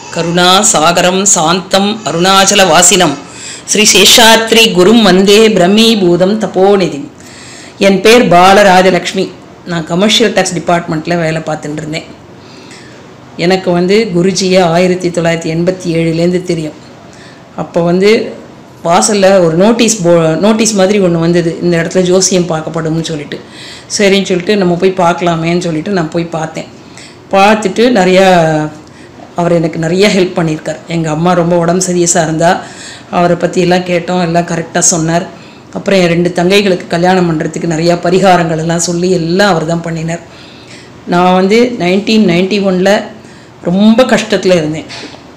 கருணா சாகரம் சாந்தம் அருணாச்சல வாசினம் ஸ்ரீ சேஷாத்ரி குரும் வந்தே பிரம்மீபூதம் தபோநிதி என் பேர் பாலராஜலக்ஷ்மி நான் கமர்ஷியல் டேக்ஸ் டிபார்ட்மெண்ட்டில் வேலை பார்த்துட்டு இருந்தேன் எனக்கு வந்து குருஜியை ஆயிரத்தி தொள்ளாயிரத்தி எண்பத்தி ஏழுலேருந்து தெரியும் அப்போ வந்து வாசலில் ஒரு நோட்டீஸ் போ நோட்டீஸ் மாதிரி ஒன்று வந்தது இந்த இடத்துல ஜோசியம் பார்க்கப்படும்னு சொல்லிட்டு சரின்னு சொல்லிட்டு நம்ம போய் பார்க்கலாமேன்னு சொல்லிட்டு நான் போய் பார்த்தேன் பார்த்துட்டு நிறையா அவர் எனக்கு நிறைய ஹெல்ப் பண்ணியிருக்கார் எங்கள் அம்மா ரொம்ப உடம்பு சரியஸாக இருந்தால் அவரை பற்றி எல்லாம் கேட்டோம் எல்லாம் கரெக்டாக சொன்னார் அப்புறம் என் ரெண்டு தங்கைகளுக்கு கல்யாணம் பண்ணுறதுக்கு நிறையா பரிகாரங்கள் எல்லாம் சொல்லி எல்லாம் அவர் தான் பண்ணினார் நான் வந்து நைன்டீன் நைன்டி ஒனில் ரொம்ப கஷ்டத்தில் இருந்தேன்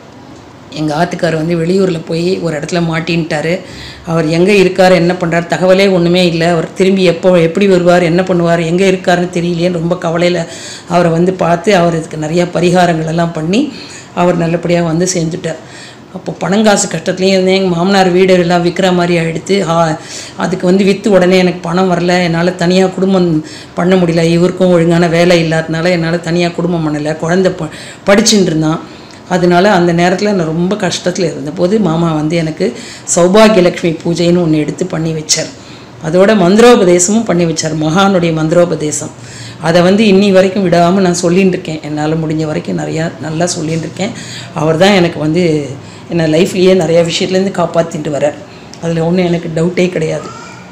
எங்கள் ஆத்துக்கார் வந்து வெளியூரில் போய் ஒரு இடத்துல மாட்டின்ட்டார் அவர் எங்கே இருக்கார் என்ன பண்ணுறார் தகவலே ஒன்றுமே இல்லை அவர் திரும்பி எப்போ எப்படி வருவார் என்ன பண்ணுவார் எங்கே இருக்காருன்னு தெரியலையேன்னு ரொம்ப கவலையில் அவரை வந்து பார்த்து அவர் இதுக்கு நிறையா பரிகாரங்கள் எல்லாம் பண்ணி அவர் நல்லபடியாக வந்து செஞ்சுட்டார் அப்போ பணங்காசு கஷ்டத்துலேயும் இருந்தேன் எங்கள் மாமனார் வீடு எல்லாம் விற்கிற மாதிரி ஆகிடுத்து அதுக்கு வந்து விற்று உடனே எனக்கு பணம் வரல என்னால் தனியாக குடும்பம் பண்ண முடியல இவருக்கும் ஒழுங்கான வேலை இல்லாதனால என்னால் தனியாக குடும்பம் பண்ணலை குழந்த ப படிச்சுட்டு இருந்தான் அதனால அந்த நேரத்தில் நான் ரொம்ப கஷ்டத்தில் இருந்தபோது மாமா வந்து எனக்கு சௌபாகியலக்ஷ்மி பூஜைன்னு ஒன்று எடுத்து பண்ணி வச்சார் அதோட மந்திரோபதேசமும் பண்ணி வச்சார் மகானுடைய மந்திரோபதேசம் அதை வந்து இன்னி வரைக்கும் விடாமல் நான் சொல்லின்னு இருக்கேன் என்னால் முடிஞ்ச வரைக்கும் நிறையா நல்லா சொல்லின்னு இருக்கேன் அவர் தான் எனக்கு வந்து என்னை லைஃப்லேயே நிறையா விஷயத்துலேருந்து காப்பாற்றிட்டு வரார் அதில் ஒன்றும் எனக்கு டவுட்டே கிடையாது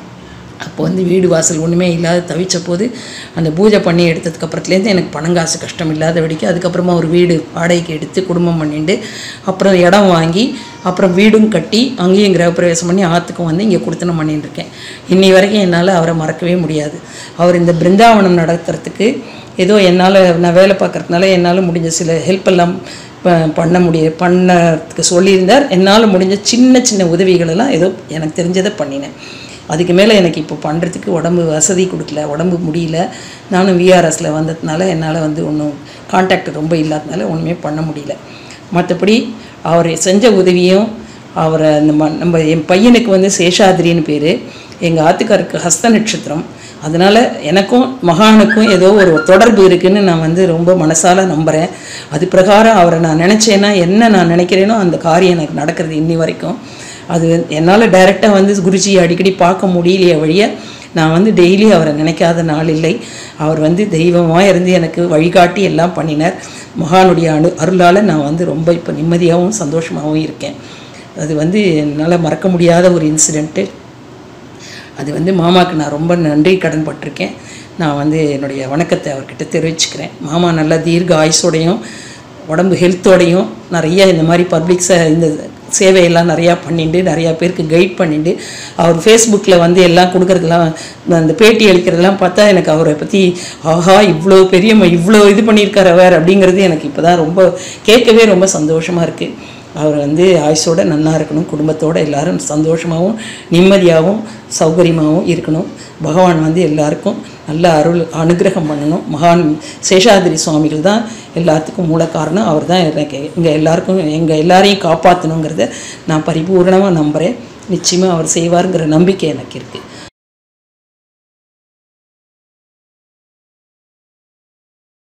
அப்போ வந்து வீடு வாசல் ஒன்றுமே இல்லாத தவிச்ச போது அந்த பூஜை பண்ணி எடுத்ததுக்கு அப்புறத்துலேருந்து எனக்கு பணங்காசு கஷ்டம் இல்லாத வரைக்கும் அதுக்கப்புறமா ஒரு வீடு வாடகைக்கு எடுத்து குடும்பம் பண்ணிட்டு அப்புறம் இடம் வாங்கி அப்புறம் வீடும் கட்டி அங்கேயும் கிரகப்பிரவேசம் பண்ணி ஆற்றுக்கும் வந்து இங்கே கொடுத்தனம் பண்ணிட்டு இருக்கேன் இன்னி வரைக்கும் என்னால் அவரை மறக்கவே முடியாது அவர் இந்த பிருந்தாவனம் நடத்துறதுக்கு ஏதோ என்னால் நான் வேலை பார்க்குறதுனால என்னால் முடிஞ்ச சில ஹெல்ப் எல்லாம் பண்ண முடிய பண்ணதுக்கு சொல்லியிருந்தார் என்னால் முடிஞ்ச சின்ன சின்ன உதவிகளெல்லாம் ஏதோ எனக்கு தெரிஞ்சதை பண்ணினேன் அதுக்கு மேலே எனக்கு இப்போ பண்ணுறதுக்கு உடம்பு வசதி கொடுக்கல உடம்பு முடியல நானும் விஆர்எஸில் வந்ததுனால என்னால் வந்து ஒன்றும் கான்டாக்ட் ரொம்ப இல்லாதனால ஒன்றுமே பண்ண முடியல மற்றபடி அவர் செஞ்ச உதவியும் அவரை இந்த ம நம்ம என் பையனுக்கு வந்து சேஷாதிரின்னு பேர் எங்கள் ஆத்துக்காருக்கு ஹஸ்த நட்சத்திரம் அதனால் எனக்கும் மகானுக்கும் ஏதோ ஒரு தொடர்பு இருக்குதுன்னு நான் வந்து ரொம்ப மனசால் நம்புகிறேன் அது பிரகாரம் அவரை நான் நினச்சேன்னா என்ன நான் நினைக்கிறேனோ அந்த காரியம் எனக்கு நடக்கிறது இன்னி வரைக்கும் அது என்னால் டைரெக்டாக வந்து குருஜி அடிக்கடி பார்க்க முடியலையே வழிய நான் வந்து டெய்லி அவரை நினைக்காத நாள் இல்லை அவர் வந்து தெய்வமாக இருந்து எனக்கு வழிகாட்டி எல்லாம் பண்ணினார் மகானுடைய அணு அருளால் நான் வந்து ரொம்ப இப்போ நிம்மதியாகவும் சந்தோஷமாகவும் இருக்கேன் அது வந்து என்னால் மறக்க முடியாத ஒரு இன்சிடெண்ட்டு அது வந்து மாமாவுக்கு நான் ரொம்ப நன்றி கடன் பட்டிருக்கேன் நான் வந்து என்னுடைய வணக்கத்தை அவர்கிட்ட தெரிவிச்சுக்கிறேன் மாமா நல்லா தீர்க்க ஆயுசோடையும் உடம்பு ஹெல்த்தோடையும் நிறைய இந்த மாதிரி பப்ளிக்ஸை இந்த சேவையெல்லாம் நிறையா பண்ணிட்டு நிறையா பேருக்கு கைட் பண்ணிட்டு அவர் ஃபேஸ்புக்கில் வந்து எல்லாம் கொடுக்குறதெல்லாம் அந்த பேட்டி அளிக்கிறதெல்லாம் பார்த்தா எனக்கு அவரை பற்றி ஆஹா இவ்வளோ பெரிய இவ்வளோ இது பண்ணியிருக்கார் அவர் அப்படிங்கிறது எனக்கு இப்போ தான் ரொம்ப கேட்கவே ரொம்ப சந்தோஷமாக இருக்குது அவர் வந்து ஆயுசோட நன்னா இருக்கணும் குடும்பத்தோடு எல்லாரும் சந்தோஷமாகவும் நிம்மதியாகவும் சௌகரியமாகவும் இருக்கணும் பகவான் வந்து எல்லாருக்கும் நல்ல அருள் அனுகிரகம் பண்ணணும் மகான் சேஷாதிரி சுவாமிகள் தான் எல்லாத்துக்கும் மூல காரணம் அவர் தான் எனக்கு எங்கள் எல்லாருக்கும் எங்கள் எல்லாரையும் காப்பாற்றணுங்கிறத நான் பரிபூர்ணமாக நம்புகிறேன் நிச்சயமாக அவர் செய்வாருங்கிற நம்பிக்கை எனக்கு இருக்குது